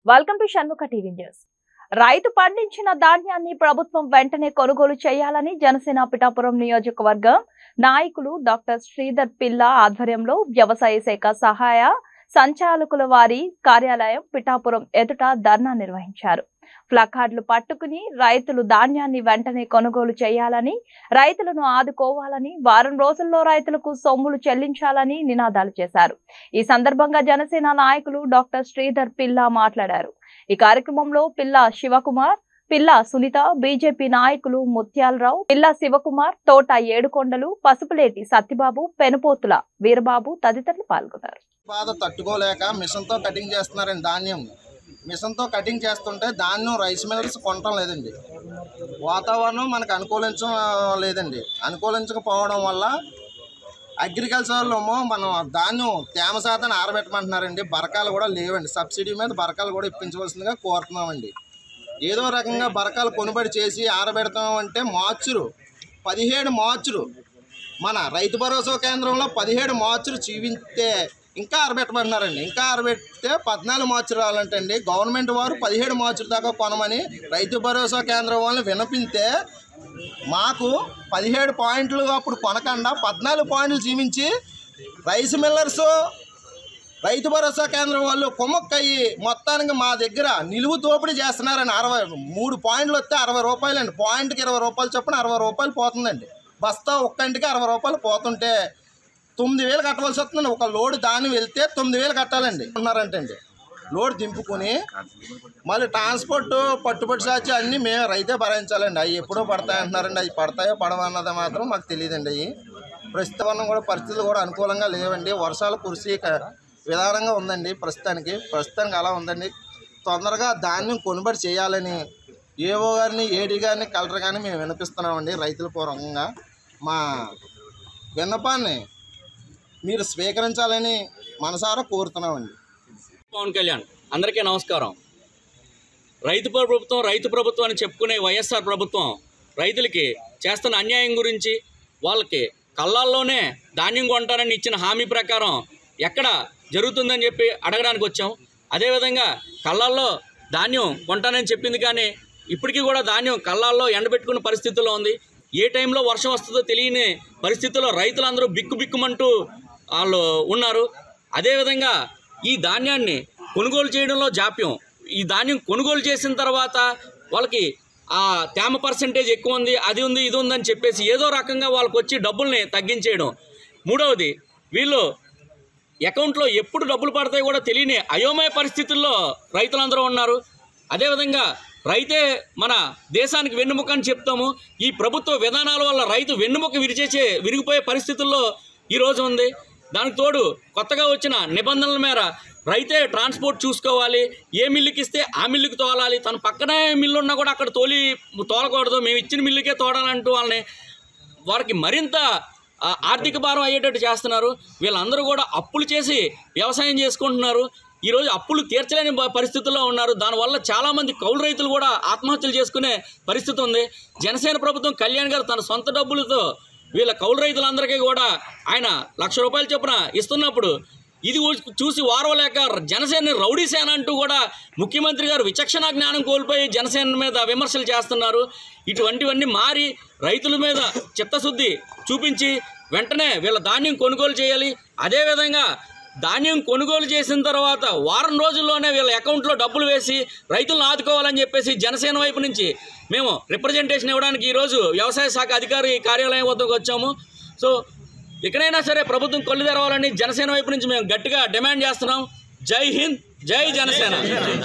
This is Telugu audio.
welcome to Shanmukha TV news రైతు పండించిన ధాన్యాన్ని ప్రభుత్వం వెంటనే కొనుగోలు చేయాలని జనసేన పిఠాపురం నియోజకవర్గం నాయకులు డాక్టర్ శ్రీధర్ పిల్ల ఆధ్వర్యంలో వ్యవసాయ శాఖ సహాయ సంచాలకుల వారి కార్యాలయం పిఠాపురం ఎదుట ధర్నా నిర్వహించారు ప్లకార్డులు పట్టుకుని రైతులు ధాన్యాన్ని వెంటనే కొనుగోలు చేయాలని రైతులను ఆదుకోవాలని వారం రోజుల్లో రైతులకు సొమ్ములు చెల్లించాలని నినాదాలు చేశారు ఈ సందర్భంగా జనసేన నాయకులు డాక్టర్ శ్రీధర్ పిల్ల మాట్లాడారు ఈ కార్యక్రమంలో పిల్ల శివకుమార్ పిల్ల సునీత బీజేపీ నాయకులు ముత్యాలరావు పిల్ల శివకుమార్ తోట ఏడుకొండలు పసుపులేటి సత్యబాబు పెనుపోతుల వీరబాబు తదితరులు పాల్గొన్నారు బాధ తట్టుకోలేక మిషన్తో కటింగ్ చేస్తున్నారండి ధాన్యం మిషన్తో కటింగ్ చేస్తుంటే ధాన్యం రైస్ మిల్లర్స్ కొనటం లేదండి వాతావరణం మనకు అనుకూలించడం లేదండి అనుకూలించకపోవడం వల్ల అగ్రికల్చర్లో మనం ధాన్యం తేమ శాతాన్ని ఆరబెట్టమంటున్నారండి బరకాలు కూడా లేవండి సబ్సిడీ మీద బరకాలు కూడా ఇప్పించవలసిందిగా కోరుతున్నామండి ఏదో రకంగా బరకాలు కొనుబడి చేసి ఆరబెడతాం అంటే మార్చురు పదిహేడు మార్చురు మన రైతు భరోసా కేంద్రంలో పదిహేడు మార్చులు చూపిస్తే ఇంకా ఆరబెట్టమంటున్నారండి ఇంకా ఆరబెడితే పద్నాలుగు మార్చులు రావాలంటండి గవర్నమెంట్ వారు పదిహేడు మార్చుల దాకా కొనమని రైతు భరోసా కేంద్రం వాళ్ళని వినపిస్తే మాకు పదిహేడు పాయింట్లు అప్పుడు కొనకుండా పద్నాలుగు పాయింట్లు చూపించి రైస్ మిల్లర్స్ రైతు భరోసా కేంద్రం వాళ్ళు కుమ్మక్కయ్యి మొత్తానికి మా దగ్గర నిలువు దోపిడీ చేస్తున్నారని అరవై మూడు పాయింట్లు వస్తే అరవై రూపాయలండి పాయింట్కి ఇరవై రూపాయలు చొప్పున అరవై రూపాయలు పోతుందండి బస్తా ఒక్కంటికి అరవై రూపాయలు పోతుంటే తొమ్మిది వేలు కట్టవలసి వస్తుందండి ఒక లోడ్ దాని వెళ్తే తొమ్మిది వేలు కట్టాలండి ఉన్నారంటండి లోడ్ దింపుకొని మళ్ళీ ట్రాన్స్పోర్ట్ పట్టుబడి సాచి అన్నీ మేము రైతే భరించాలండి అవి ఎప్పుడో పడతాయి అంటున్నారండి అవి పడతాయో పడవన్నది మాత్రం మాకు తెలియదండి అవి ప్రస్తుతం కూడా పరిస్థితులు కూడా అనుకూలంగా లేవండి వర్షాలు కురిసి క- విధానంగా ఉందండి ప్రస్తుతానికి ప్రస్తుతానికి అలా ఉందండి తొందరగా ధాన్యం కొనుబడి చేయాలని ఏవో గారిని ఏడీ గారిని కలెక్టర్ గారిని మేము వినిపిస్తున్నామండి రైతుల పూర్వకంగా మా విన్నపాన్ని మీరు స్వీకరించాలని మనసారా కోరుతున్నామండి పవన్ కళ్యాణ్ అందరికీ నమస్కారం రైతు ప్రభుత్వం రైతు ప్రభుత్వం అని చెప్పుకునే వైఎస్ఆర్ ప్రభుత్వం రైతులకి చేస్తున్న అన్యాయం గురించి వాళ్ళకి కళ్ళాల్లోనే ధాన్యం కొంటారని ఇచ్చిన హామీ ప్రకారం ఎక్కడ జరుగుతుందని చెప్పి అడగడానికి వచ్చాం అదేవిధంగా కళ్ళాల్లో ధాన్యం కొంటానని చెప్పింది కానీ ఇప్పటికీ కూడా ధాన్యం కళ్ళాల్లో ఎండబెట్టుకున్న పరిస్థితుల్లో ఉంది ఏ టైంలో వర్షం వస్తుందో తెలియని పరిస్థితుల్లో రైతులందరూ బిక్కు బిక్కుమంటూ వాళ్ళు ఉన్నారు అదేవిధంగా ఈ ధాన్యాన్ని కొనుగోలు చేయడంలో జాప్యం ఈ ధాన్యం కొనుగోలు చేసిన తర్వాత వాళ్ళకి ఆ తేమ పర్సంటేజ్ ఎక్కువ ఉంది అది ఉంది ఇది ఉందని చెప్పేసి ఏదో రకంగా వాళ్ళకి వచ్చి డబ్బుల్ని తగ్గించేయడం మూడవది వీళ్ళు అకౌంట్లో ఎప్పుడు డబ్బులు పడతాయో కూడా తెలియని అయోమయ పరిస్థితుల్లో రైతులందరూ ఉన్నారు అదేవిధంగా రైతే మన దేశానికి వెన్నుముక అని చెప్తాము ఈ ప్రభుత్వ విధానాల వల్ల రైతు వెన్నుముక విరిచేసే విరిగిపోయే పరిస్థితుల్లో ఈరోజు ఉంది దానికి తోడు కొత్తగా వచ్చిన నిబంధనల మేర రైతే ట్రాన్స్పోర్ట్ చూసుకోవాలి ఏ మిల్లుకి ఇస్తే ఆ మిల్లుకి తోలాలి తన పక్కనే మిల్లు ఉన్నా కూడా అక్కడ తోలి తోలకూడదు మేము ఇచ్చిన మిల్లుకే తోడాలంటూ వాళ్ళని వారికి మరింత ఆ, ఆర్థిక భారం అయ్యేటట్టు చేస్తున్నారు వీళ్ళందరూ కూడా అప్పులు చేసి వ్యవసాయం చేసుకుంటున్నారు ఈరోజు అప్పులు తీర్చలేని బ- పరిస్థితుల్లో ఉన్నారు దానివల్ల చాలామంది కౌలు రైతులు కూడా ఆత్మహత్యలు చేసుకునే పరిస్థితి ఉంది జనసేన ప్రభుత్వం కళ్యాణ్ గారు తన సొంత డబ్బులతో వీళ్ళ కౌలు రైతులందరికీ కూడా ఆయన లక్ష రూపాయలు చొప్పున ఇస్తున్నప్పుడు ఇది ఊ- చూసి వారవలేక జనసేన రౌడీ సేన అంటూ కూడా ముఖ్యమంత్రి గారు విచక్షణ జ్ఞానం కోల్పోయి జనసేన మీద విమర్శలు చేస్తున్నారు ఇటువంటివన్నీ మారి రైతుల మీద చిత్తశుద్ధి చూపించి వెంటనే వీళ్ళ ధాన్యం కొనుగోలు చేయాలి అదేవిధంగా ధాన్యం కొనుగోలు చేసిన తర్వాత వారం రోజుల్లోనే వీళ్ళ అకౌంట్లో డబ్బులు వేసి రైతులను ఆదుకోవాలని చెప్పేసి జనసేన వైపు నుంచి మేము రిప్రజెంటేషన్ ఇవ్వడానికి ఈరోజు వ్యవసాయ శాఖ అధికారి కార్యాలయం వద్దకు వచ్చాము సో ఇకనైనా సరే ప్రభుత్వం కళ్ళు తెరవాలని జనసేన వైపు నుంచి మేము గట్టిగా డిమాండ్ చేస్తున్నాం జై హింద్ జై జనసేన